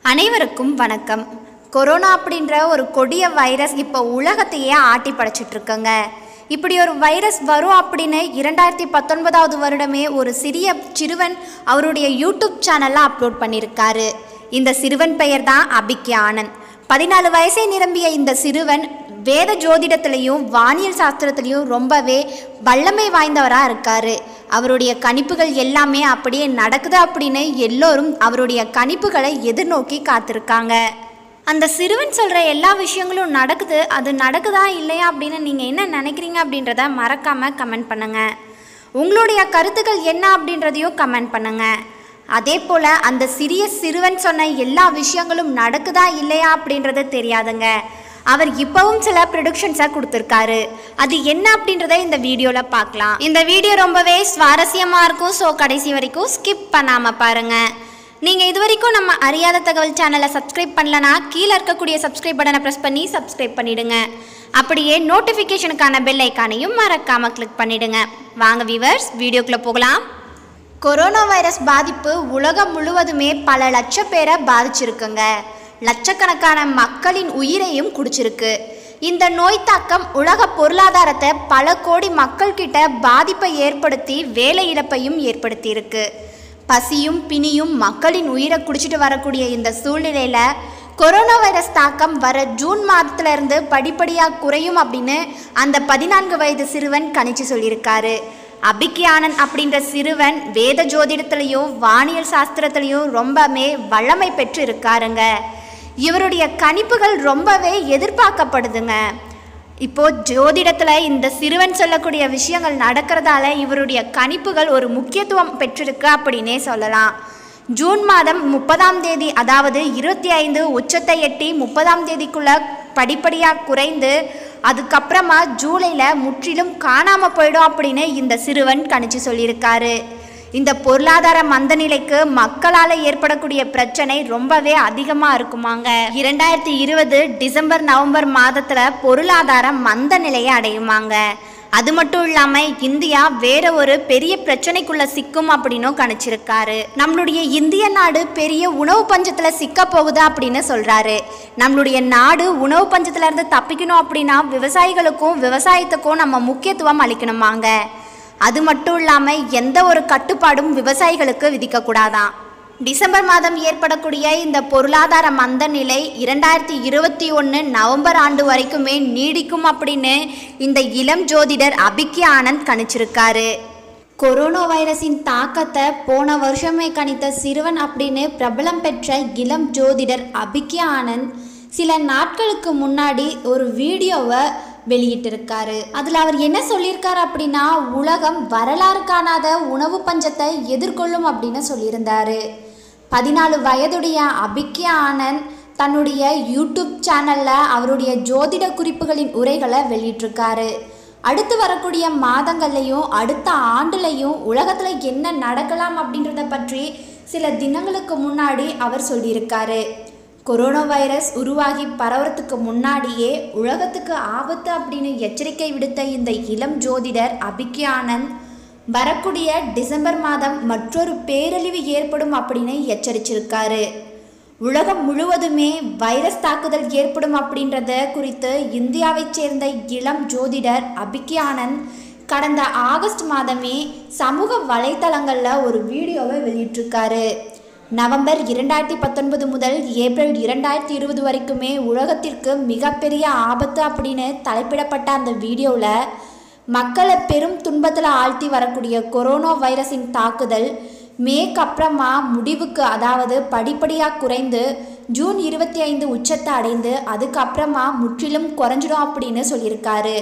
அனைவருக்கும் வணக்கம் கொரோனா அப்படின்ற ஒரு கொடிய வைரஸ் இப்போ உலகத்தையே ஆட்டி படைச்சிட்டு இருக்குங்க இப்படி ஒரு வைரஸ் வரும் அப்படின்னு இரண்டாயிரத்தி பத்தொன்பதாவது வருடமே ஒரு சிறிய சிறுவன் அவருடைய யூடியூப் சேனலில் அப்லோட் பண்ணியிருக்காரு இந்த சிறுவன் பெயர் தான் அபிக்யா ஆனந்த் பதினாலு வயசை நிரம்பிய இந்த சிறுவன் வேத ஜோதிடத்திலையும் வானியல் சாஸ்திரத்திலையும் ரொம்பவே வல்லமை வாய்ந்தவராக இருக்காரு அவருடைய கணிப்புகள் எல்லாமே அப்படியே நடக்குது அப்படின்னு எல்லோரும் அவருடைய கணிப்புகளை எதிர்நோக்கி காத்திருக்காங்க அந்த சிறுவன் சொல்கிற எல்லா விஷயங்களும் நடக்குது அது நடக்குதா இல்லையா அப்படின்னு நீங்கள் என்ன நினைக்கிறீங்க அப்படின்றத மறக்காமல் கமெண்ட் பண்ணுங்கள் உங்களுடைய கருத்துக்கள் என்ன அப்படின்றதையும் கமெண்ட் பண்ணுங்கள் அதே போல் அந்த சிறிய சிறுவன் சொன்ன எல்லா விஷயங்களும் நடக்குதா இல்லையா அப்படின்றது தெரியாதுங்க அவர் இப்பவும் சில ப்ரிடிக்ஷன்ஸை கொடுத்துருக்காரு அது என்ன அப்படின்றத இந்த வீடியோவில் பார்க்கலாம் இந்த வீடியோ ரொம்பவே சுவாரஸ்யமாக இருக்கும் ஸோ கடைசி வரைக்கும் ஸ்கிப் பண்ணாமல் பாருங்கள் நீங்கள் இது வரைக்கும் நம்ம அறியாத தகவல் சேனலை சப்ஸ்கிரைப் பண்ணலனா கீழே இருக்கக்கூடிய சப்ஸ்கிரைப் பட்டனை ப்ரெஸ் பண்ணி சப்ஸ்கிரைப் பண்ணிடுங்க அப்படியே நோட்டிஃபிகேஷனுக்கான பெல் ஐக்கானையும் மறக்காமல் கிளிக் பண்ணிடுங்க வாங்க விவர்ஸ் வீடியோக்குள்ளே போகலாம் கொரோனா வைரஸ் பாதிப்பு உலகம் முழுவதுமே பல லட்ச பேரை பாதிச்சிருக்குங்க லட்சக்கணக்கான மக்களின் உயிரையும் குடிச்சிருக்கு இந்த நோய் தாக்கம் உலக பொருளாதாரத்தை பல கோடி மக்கள் கிட்ட பாதிப்பை ஏற்படுத்தி வேலை இழப்பையும் ஏற்படுத்தி இருக்கு பசியும் பிணியும் மக்களின் உயிரை குடிச்சிட்டு வரக்கூடிய இந்த சூழ்நிலையில கொரோனா வைரஸ் தாக்கம் வர ஜூன் மாதத்துல இருந்து படிப்படியாக குறையும் அப்படின்னு அந்த பதினான்கு வயது சிறுவன் கணிச்சு சொல்லியிருக்காரு அபிக்கி ஆனந்த் அப்படின்ற சிறுவன் வேத ஜோதிடத்திலையும் வானியல் சாஸ்திரத்திலையும் ரொம்பவே வல்லமை பெற்று இருக்காருங்க இவருடைய கணிப்புகள் ரொம்பவே எதிர்பார்க்கப்படுதுங்க இப்போ ஜோதிடத்தில் இந்த சிறுவன் சொல்லக்கூடிய விஷயங்கள் நடக்கிறதால இவருடைய கணிப்புகள் ஒரு முக்கியத்துவம் பெற்றிருக்கு அப்படின்னே சொல்லலாம் ஜூன் மாதம் முப்பதாம் தேதி அதாவது இருபத்தி ஐந்து உச்சத்தை எட்டி முப்பதாம் தேதிக்குள்ள படிப்படியாக குறைந்து அதுக்கப்புறமா ஜூலையில் முற்றிலும் காணாமல் போயிடும் அப்படின்னு இந்த சிறுவன் கணிச்சு சொல்லியிருக்காரு இந்த பொருளாதார மந்தநிலைக்கு மக்களால் ஏற்படக்கூடிய பிரச்சனை ரொம்பவே அதிகமாக இருக்குமாங்க இரண்டாயிரத்தி இருபது டிசம்பர் நவம்பர் மாதத்தில் பொருளாதார மந்த நிலையை அடையுமாங்க அது மட்டும் இல்லாமல் இந்தியா வேற ஒரு பெரிய பிரச்சனைக்குள்ள சிக்கும் அப்படின்னும் கணிச்சிருக்காரு நம்மளுடைய இந்திய நாடு பெரிய உணவு பஞ்சத்தில் சிக்க போகுது அப்படின்னு சொல்றாரு நம்மளுடைய நாடு உணவு பஞ்சத்துல இருந்து தப்பிக்கணும் அப்படின்னா விவசாயிகளுக்கும் விவசாயத்துக்கும் நம்ம முக்கியத்துவம் அளிக்கணுமாங்க அது மட்டும் இல்லாமல் எந்த ஒரு கட்டுப்பாடும் விவசாயிகளுக்கு விதிக்கக்கூடாதான் டிசம்பர் மாதம் ஏற்படக்கூடிய இந்த பொருளாதார மந்த நிலை இரண்டாயிரத்தி இருபத்தி ஒன்று நவம்பர் ஆண்டு வரைக்குமே நீடிக்கும் அப்படின்னு இந்த இளம் ஜோதிடர் அபிக்கி ஆனந்த் கணிச்சிருக்காரு கொரோனா வைரஸின் தாக்கத்தை போன வருஷமே கணித்த சிறுவன் அப்படின்னு பிரபலம் பெற்ற இளம் ஜோதிடர் அபிக்கி ஆனந்த் சில நாட்களுக்கு முன்னாடி ஒரு வீடியோவை வெளியிட்டிருக்காரு அதில் அவர் என்ன சொல்லியிருக்காரு அப்படின்னா உலகம் வரலாறு காணாத உணவு பஞ்சத்தை எதிர்கொள்ளும் அப்படின்னு சொல்லியிருந்தாரு பதினாலு வயதுடைய அபிக்யா ஆனந்த் தன்னுடைய யூடியூப் சேனலில் அவருடைய ஜோதிட குறிப்புகளின் உரைகளை வெளியிட்டிருக்காரு அடுத்து வரக்கூடிய மாதங்கள்லையும் அடுத்த ஆண்டுலையும் உலகத்தில் என்ன நடக்கலாம் அப்படின்றத பற்றி சில தினங்களுக்கு முன்னாடி அவர் சொல்லியிருக்காரு கொரோனா வைரஸ் உருவாகி பரவறதுக்கு முன்னாடியே உலகத்துக்கு ஆபத்து அப்படின்னு எச்சரிக்கை விடுத்த இந்த இளம் ஜோதிடர் அபிக்கி ஆனந்த் வரக்கூடிய டிசம்பர் மாதம் மற்றொரு பேரழிவு ஏற்படும் அப்படின்னு எச்சரிச்சிருக்காரு உலகம் முழுவதுமே வைரஸ் தாக்குதல் ஏற்படும் அப்படின்றத குறித்து இந்தியாவைச் சேர்ந்த இளம் ஜோதிடர் அபிக்கி ஆனந்த் கடந்த ஆகஸ்ட் மாதமே சமூக வலைத்தளங்களில் ஒரு வீடியோவை வெளியிட்டிருக்காரு நவம்பர் இரண்டாயிரத்தி பத்தொன்பது முதல் ஏப்ரல் இரண்டாயிரத்தி இருபது வரைக்குமே உலகத்திற்கு மிகப்பெரிய ஆபத்து அப்படின்னு தலைப்பிடப்பட்ட அந்த வீடியோவில் மக்களை பெரும் துன்பத்தில் ஆழ்த்தி வரக்கூடிய கொரோனா வைரஸின் தாக்குதல் மேற்கு அப்புறமா முடிவுக்கு அதாவது படிப்படியாக குறைந்து ஜூன் இருபத்தி ஐந்து உச்சத்தை அடைந்து அதுக்கப்புறமா முற்றிலும் குறைஞ்சிடும் அப்படின்னு சொல்லியிருக்காரு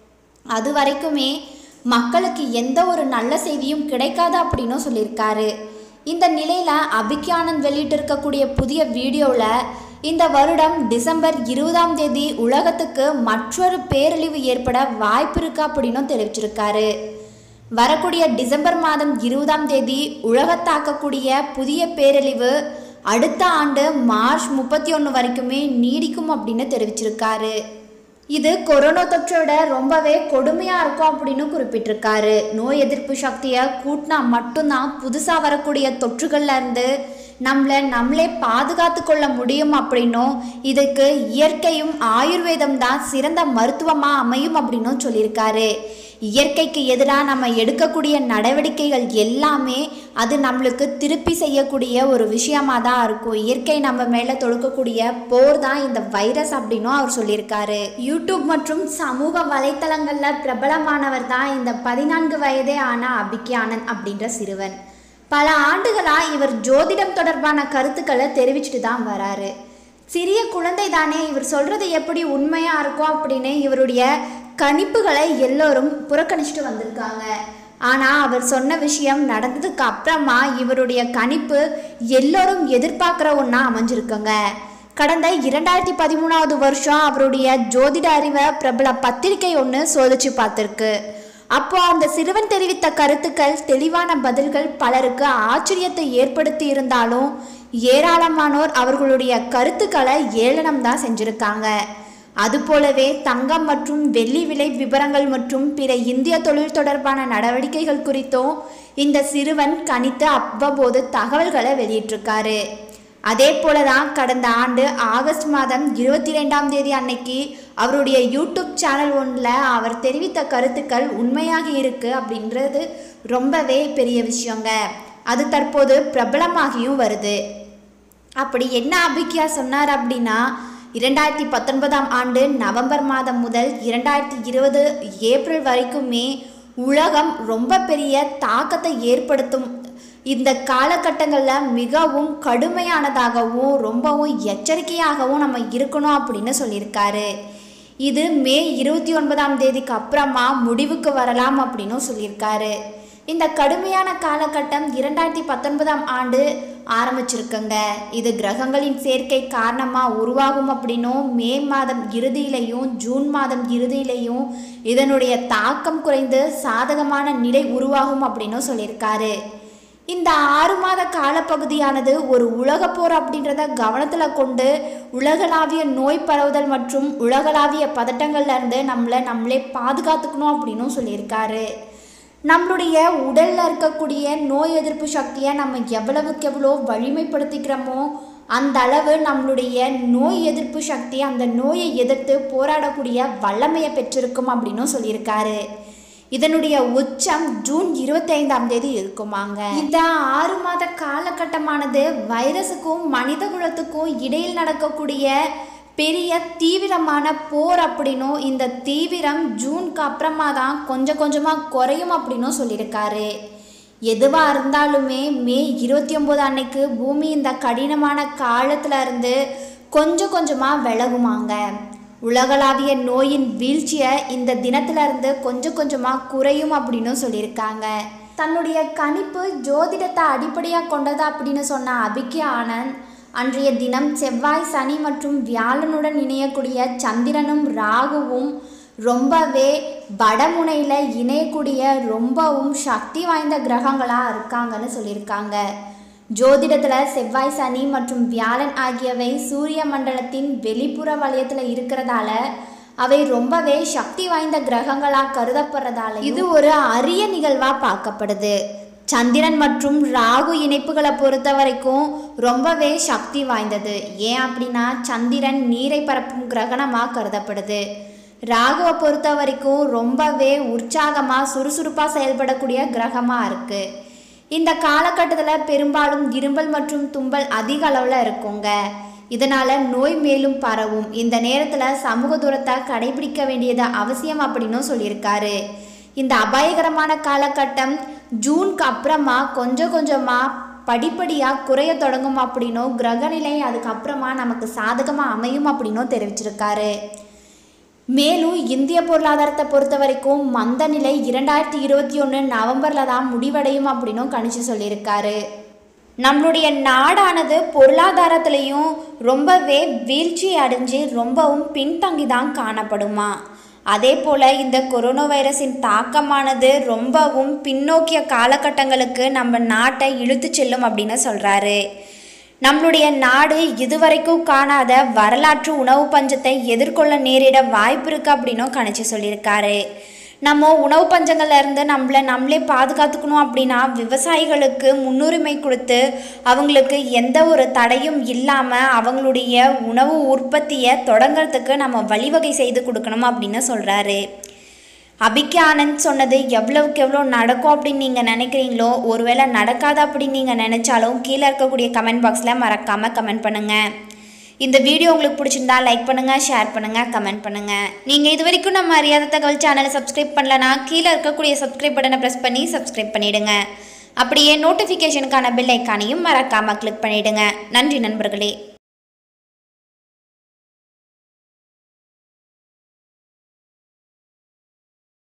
அது வரைக்குமே மக்களுக்கு எந்த ஒரு நல்ல செய்தியும் கிடைக்காது அப்படின்னும் சொல்லியிருக்காரு இந்த நிலையில் அபிக்யானந்த் வெளியிட்டிருக்கக்கூடிய புதிய வீடியோவில் இந்த வருடம் டிசம்பர் இருபதாம் தேதி உலகத்துக்கு மற்றொரு பேரழிவு ஏற்பட வாய்ப்பு இருக்கு அப்படின்னும் தெரிவிச்சிருக்காரு வரக்கூடிய டிசம்பர் மாதம் இருபதாம் தேதி உலகத்தாக்கக்கூடிய புதிய பேரழிவு அடுத்த ஆண்டு மார்ச் முப்பத்தி ஒன்று வரைக்குமே நீடிக்கும் அப்படின்னு தெரிவிச்சிருக்காரு இது கொரோனா தொற்றோட ரொம்பவே கொடுமையாக இருக்கும் அப்படின்னு குறிப்பிட்டிருக்காரு நோய் எதிர்ப்பு சக்தியை கூட்டினா மட்டும்தான் புதுசாக வரக்கூடிய தொற்றுகள்ல இருந்து நம்மளை நம்மளே பாதுகாத்து கொள்ள முடியும் அப்படின்னும் இதுக்கு இயற்கையும் ஆயுர்வேதம் தான் சிறந்த மருத்துவமாக அமையும் அப்படின்னும் சொல்லியிருக்காரு இயற்கைக்கு எதிராக நம்ம எடுக்கக்கூடிய நடவடிக்கைகள் எல்லாமே அது நம்மளுக்கு திருப்பி செய்யக்கூடிய ஒரு விஷயமா தான் இருக்கும் இயற்கை நம்ம மேலே தொடுக்கக்கூடிய போர் தான் இந்த வைரஸ் அப்படின்னும் அவர் சொல்லியிருக்காரு யூடியூப் மற்றும் சமூக வலைத்தளங்களில் பிரபலமானவர் தான் இந்த பதினான்கு வயதே ஆன அபிக்கி ஆனந்த் அப்படின்ற சிறுவன் பல ஆண்டுகளாக இவர் ஜோதிடம் தொடர்பான கருத்துக்களை தெரிவிச்சுட்டு தான் வராரு சிறிய குழந்தை தானே இவர் சொல்கிறது எப்படி உண்மையாக இருக்கும் அப்படின்னு இவருடைய கணிப்புகளை எல்லோரும் புறக்கணிச்சிட்டு வந்திருக்காங்க ஆனால் அவர் சொன்ன விஷயம் நடந்ததுக்கு அப்புறமா இவருடைய கணிப்பு எல்லோரும் எதிர்பார்க்குற ஒன்றா அமைஞ்சிருக்குங்க கடந்த இரண்டாயிரத்தி பதிமூணாவது வருஷம் அவருடைய ஜோதிட அறிவை பிரபல பத்திரிகை ஒன்று சோதிச்சு பார்த்துருக்கு அப்போ அந்த சிறுவன் தெரிவித்த கருத்துக்கள் தெளிவான பதில்கள் பலருக்கு ஆச்சரியத்தை ஏற்படுத்தி இருந்தாலும் ஏராளமானோர் அவர்களுடைய கருத்துக்களை ஏளனம் தான் செஞ்சிருக்காங்க அதுபோலவே தங்கம் மற்றும் வெள்ளி விலை விவரங்கள் மற்றும் பிற இந்திய தொழில் தொடர்பான நடவடிக்கைகள் குறித்தும் இந்த சிறுவன் கணித்து அவ்வப்போது தகவல்களை வெளியிட்டிருக்காரு அதே போல தான் கடந்த ஆண்டு ஆகஸ்ட் மாதம் இருபத்தி ரெண்டாம் தேதி அன்னைக்கு அவருடைய யூடியூப் சேனல் ஒன்றில் அவர் தெரிவித்த கருத்துக்கள் உண்மையாக இருக்கு அப்படின்றது ரொம்பவே பெரிய விஷயங்க அது தற்போது பிரபலமாகியும் வருது அப்படி என்ன அபிக்கியா சொன்னார் அப்படின்னா இரண்டாயிரத்தி பத்தொன்பதாம் ஆண்டு நவம்பர் மாதம் முதல் இரண்டாயிரத்தி இருபது ஏப்ரல் வரைக்குமே உலகம் ரொம்ப பெரிய தாக்கத்தை ஏற்படுத்தும் இந்த காலகட்டங்களில் மிகவும் கடுமையானதாகவும் ரொம்பவும் எச்சரிக்கையாகவும் நம்ம இருக்கணும் அப்படின்னு சொல்லியிருக்காரு இது மே இருபத்தி ஒன்பதாம் தேதிக்கு அப்புறமா முடிவுக்கு வரலாம் அப்படின்னும் சொல்லியிருக்காரு இந்த கடுமையான காலகட்டம் இரண்டாயிரத்தி பத்தொன்பதாம் ஆண்டு ஆரம்பிச்சிருக்குங்க இது கிரகங்களின் சேர்க்கை காரணமாக உருவாகும் அப்படின்னும் மே மாதம் இறுதியிலையும் ஜூன் மாதம் இறுதியிலையும் இதனுடைய தாக்கம் குறைந்து சாதகமான நிலை உருவாகும் அப்படின்னும் சொல்லியிருக்காரு இந்த ஆறு மாத காலப்பகுதியானது ஒரு உலகப் போர் அப்படின்றத கவனத்தில் கொண்டு உலகளாவிய நோய் பரவுதல் மற்றும் உலகளாவிய பதட்டங்கள்ல இருந்து நம்மளை நம்மளே பாதுகாத்துக்கணும் அப்படின்னும் சொல்லியிருக்காரு நம்மளுடைய உடலில் இருக்கக்கூடிய நோய் எதிர்ப்பு சக்தியை நம்ம எவ்வளவுக்கு எவ்வளோ வலிமைப்படுத்திக்கிறோமோ அந்த அளவு நம்மளுடைய நோய் எதிர்ப்பு சக்தி அந்த நோயை எதிர்த்து போராடக்கூடிய வல்லமையை பெற்றிருக்கும் அப்படின்னும் சொல்லியிருக்காரு இதனுடைய உச்சம் ஜூன் இருபத்தி ஐந்தாம் தேதி இருக்குமாங்க இந்த ஆறு மாத காலகட்டமானது வைரஸுக்கும் மனித குலத்துக்கும் இடையில் நடக்கக்கூடிய பெரிய தீவிரமான போர் அப்படின்னும் இந்த தீவிரம் ஜூனுக்கு அப்புறமா தான் கொஞ்சம் கொஞ்சமாக குறையும் அப்படின்னும் சொல்லியிருக்காரு எதுவாக இருந்தாலுமே மே இருபத்தி ஒம்பது அன்னைக்கு பூமி இந்த கடினமான காலத்துல இருந்து கொஞ்சம் கொஞ்சமாக விலகுமாங்க உலகளாவிய நோயின் வீழ்ச்சியை இந்த தினத்துல இருந்து கொஞ்சம் கொஞ்சமாக குறையும் அப்படின்னு சொல்லியிருக்காங்க தன்னுடைய கணிப்பு ஜோதிடத்தை அடிப்படையாக கொண்டது அப்படின்னு சொன்ன அபிக்கி ஆனந்த் அன்றைய தினம் செவ்வாய் சனி மற்றும் வியாழனுடன் இணையக்கூடிய சந்திரனும் ராகுவும் ரொம்பவே வடமுனையில் இணையக்கூடிய ரொம்பவும் சக்தி வாய்ந்த கிரகங்களாக இருக்காங்கன்னு சொல்லியிருக்காங்க ஜோதிடத்தில் செவ்வாய் சனி மற்றும் வியாழன் ஆகியவை சூரிய மண்டலத்தின் வெளிப்புற வலயத்தில் இருக்கிறதால அவை ரொம்பவே சக்தி வாய்ந்த கிரகங்களாக கருதப்படுறதால இது ஒரு அரிய நிகழ்வாக பார்க்கப்படுது சந்திரன் மற்றும் ராகு இணைப்புகளை பொறுத்த வரைக்கும் ரொம்பவே சக்தி வாய்ந்தது ஏன் அப்படின்னா சந்திரன் நீரை பரப்பும் கிரகணமாக கருதப்படுது ராகுவை பொறுத்த வரைக்கும் ரொம்பவே உற்சாகமாக சுறுசுறுப்பாக செயல்படக்கூடிய கிரகமாக இருக்குது இந்த காலகட்டத்தில் பெரும்பாலும் இரும்பல் மற்றும் தும்பல் அதிக அளவில் இருக்குங்க இதனால் நோய் மேலும் பரவும் இந்த நேரத்தில் சமூக தூரத்தை கடைபிடிக்க வேண்டியது அவசியம் அப்படின்னும் சொல்லியிருக்காரு இந்த அபாயகரமான காலகட்டம் ஜூனுக்கு அப்புறமா கொஞ்சம் கொஞ்சமாக படிப்படியாக குறைய தொடங்கும் அப்படின்னும் கிரகநிலை அதுக்கப்புறமா நமக்கு சாதகமாக அமையும் அப்படின்னும் தெரிவிச்சிருக்காரு மேலும் இந்திய பொருளாதாரத்தை பொறுத்த வரைக்கும் மந்த நிலை இரண்டாயிரத்தி இருபத்தி ஒன்று நவம்பரில் தான் முடிவடையும் அப்படின்னும் கணிச்சு சொல்லியிருக்காரு நம்மளுடைய நாடானது பொருளாதாரத்திலையும் ரொம்பவே வீழ்ச்சி அடைஞ்சு ரொம்பவும் பின்தங்கி தான் காணப்படுமா அதே போல் இந்த கொரோனா வைரஸின் தாக்கமானது ரொம்பவும் பின்னோக்கிய காலகட்டங்களுக்கு நம்ம நாட்டை இழுத்து செல்லும் அப்படின்னு சொல்கிறாரு நம்மளுடைய நாடு இதுவரைக்கும் காணாத வரலாற்று உணவு பஞ்சத்தை எதிர்கொள்ள நேரிட வாய்ப்பு இருக்கு அப்படின்னும் கணிச்சு சொல்லியிருக்காரு நம்ம உணவு பஞ்சங்கள்ல இருந்து நம்மளை நம்மளே பாதுகாத்துக்கணும் அப்படின்னா விவசாயிகளுக்கு முன்னுரிமை கொடுத்து அவங்களுக்கு எந்த ஒரு தடையும் இல்லாமல் அவங்களுடைய உணவு உற்பத்தியை தொடங்கிறதுக்கு நம்ம வழிவகை செய்து கொடுக்கணும் அப்படின்னு சொல்கிறாரு அபிக்கு ஆனந்த் சொன்னது எவ்வளவுக்கு எவ்வளோ நடக்கும் அப்படின்னு நீங்கள் நினைக்கிறீங்களோ ஒருவேளை நடக்காது அப்படின்னு நீங்கள் நினச்சாலும் கீழே இருக்கக்கூடிய கமெண்ட் பாக்ஸில் மறக்காமல் கமெண்ட் பண்ணுங்கள் இந்த வீடியோ உங்களுக்கு பிடிச்சிருந்தா லைக் பண்ணுங்கள் ஷேர் பண்ணுங்கள் கமெண்ட் பண்ணுங்கள் நீங்கள் இது வரைக்கும் நம்ம அறியாத தகவல் சேனலை சப்ஸ்கிரைப் பண்ணலனா கீழே இருக்கக்கூடிய சப்ஸ்கிரைப் பட்டனை ப்ரெஸ் பண்ணி சப்ஸ்கிரைப் பண்ணிவிடுங்க அப்படியே நோட்டிஃபிகேஷனுக்கான பெல் ஐக்கானையும் மறக்காமல் கிளிக் பண்ணிவிடுங்க நன்றி நண்பர்களே